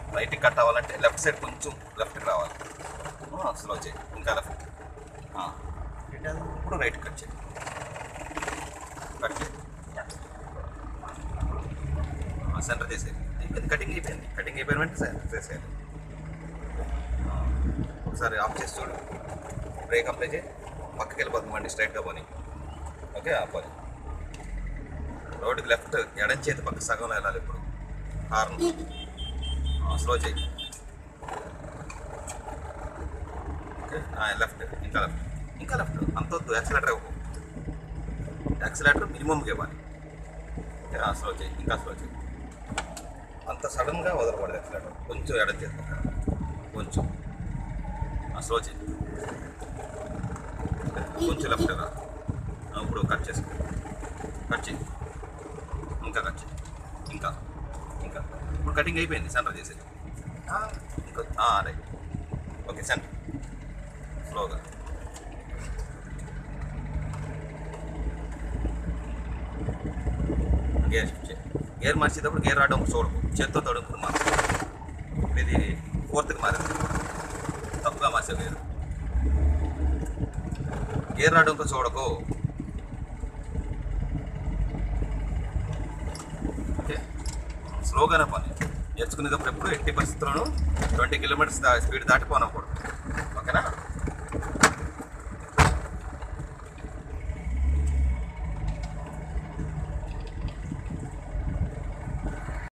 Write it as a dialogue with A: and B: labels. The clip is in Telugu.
A: రైట్కి కట్ అవ్వాలంటే లెఫ్ట్ సైడ్ కొంచెం లెఫ్ట్కి రావాలి స్లో చేయి ఇంకా లెఫ్ట్ ఇప్పుడు రైట్ కట్ చేయి కట్ చేయి సెంటర్ చేసేది అయిపోయింది కటింగ్ అయిపోయింది కటింగ్ అయిపోయిన వెంటనే సెంటర్ చేసేయాలి ఆ, ఒకసారి ఆఫ్ చేసి చూడు బ్రేక్ అప్లై చేయి పక్కకి వెళ్ళిపోతుంది బండి స్ట్రైట్గా పోనీ ఓకే ఆపాలి రోడ్డుకి లెఫ్ట్ ఎడం చేతి పక్క సగంలో వెళ్ళాలి ఇప్పుడు హార్న్ స్లో చేయి ఓకే లెఫ్ట్ ఇంకా లెఫ్ట్ ఇంకా లెఫ్ట్ అంత వద్దు యాక్సిలేటర్ ఇవ్వకు యాక్సిలేటర్ మినిమంకి ఇవ్వాలి ఓకే స్లో చేయి ఇంకా స్లో చేయి అంత సడన్గా వదలకూడదు యాక్సిలేటర్ కొంచెం ఎడం చేతి పక్క కొంచెం స్లో చేయి కొంచెం లెఫ్ట్ రా ఆ, ఇప్పుడు కట్ చేసుకో కట్ చేయి ఇంకా కట్ చేయి ఇంకా ఇంకా ఇప్పుడు కటింగ్ అయిపోయింది సెంటర్ చేసేది ఆ, ఇంకా రైట్ ఓకే సెంటర్ స్లోగా గేర్ షిఫ్ట్ చేయి గేర్ మార్చేటప్పుడు గేర్ రావడం చూడకు చేత్తో తొడుకుని మార్చు ఇది ఫోర్త్కి మారింది తప్పుగా మార్చే గేర్ గేర్ రావడంతో చూడకు ఓకే స్లోగానే పని నేర్చుకునేటప్పుడు ఎప్పుడు ఎట్టి పరిస్థితుల్లోనూ ట్వంటీ కిలోమీటర్స్ దా స్పీడ్ దాటిపోనకూడదు ఓకేనా